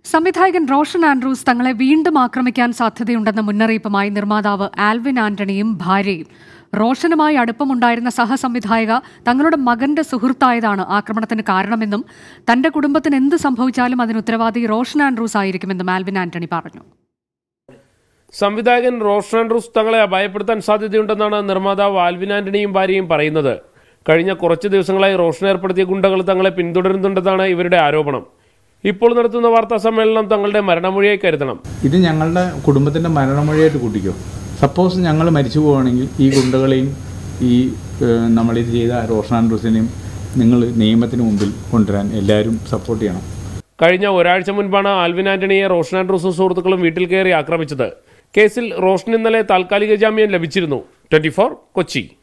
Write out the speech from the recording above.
സംവിധായകൻ റോഷൻ ആൻഡ്രൂസ് തങ്ങളെ വീണ്ടും ആക്രമിക്കാൻ സാധ്യതയുണ്ടെന്ന മുന്നറിയിപ്പുമായി നിർമ്മാതാവ് ആൽവിൻ ആന്റണിയും ഭാര്യയും റോഷനുമായി അടുപ്പമുണ്ടായിരുന്ന സഹസംവിധായക തങ്ങളുടെ മകന്റെ സുഹൃത്തായതാണ് ആക്രമണത്തിന് കാരണമെന്നും തന്റെ കുടുംബത്തിന് എന്ത് സംഭവിച്ചാലും അതിന് ഉത്തരവാദി റോഷൻ ആൻഡ്രൂസ് ആയിരിക്കുമെന്നും ആൽവിൻ ആന്റണി പറഞ്ഞു സംവിധായകൻ റോഷൻ ആൻഡ്രൂസ് തങ്ങളെ ഭയപ്പെടുത്താൻ സാധ്യതയുണ്ടെന്നാണ് നിർമ്മാതാവ് ആൽവിൻ ആന്റണിയും ഭാര്യയും പറയുന്നത് കഴിഞ്ഞ കുറച്ച് ദിവസങ്ങളായി റോഷൻ ഏർപ്പെടുത്തിയ ഗുണ്ടകൾ തങ്ങളെ പിന്തുടരുന്നുണ്ടെന്നാണ് ഇവരുടെ ആരോപണം ഇപ്പോൾ നടത്തുന്ന വാർത്താ സമ്മേളനം തങ്ങളുടെ മരണമൊഴിയായി കരുതണം ഇത് ഞങ്ങളുടെ കുടുംബത്തിൻ്റെ മരണമൊഴിയായിട്ട് കൂട്ടിക്കോ സപ്പോസ് ഞങ്ങൾ മരിച്ചു പോവുകയാണെങ്കിൽ ഈ ഗുണ്ടകളെയും ഈ ഏഹ്, നമ്മളിത് ചെയ്ത റോഷൻ ആൻഡ്രൂസിനെയും നിങ്ങൾ നിയമത്തിന് മുമ്പിൽ കൊണ്ടുവരാൻ എല്ലാവരും സപ്പോർട്ട് ചെയ്യണം കഴിഞ്ഞ ഒരാഴ്ച മുൻപാണ് ആൽവിൻ ആന്റണിയെ റോഷൻ ആൻഡ്രൂസും സുഹൃത്തുക്കളും വീട്ടിൽ കയറി ആക്രമിച്ചത് കേസിൽ റോഷൻ ഇന്നലെ താൽക്കാലിക ജാമ്യം ലഭിച്ചിരുന്നു ട്വന്റി കൊച്ചി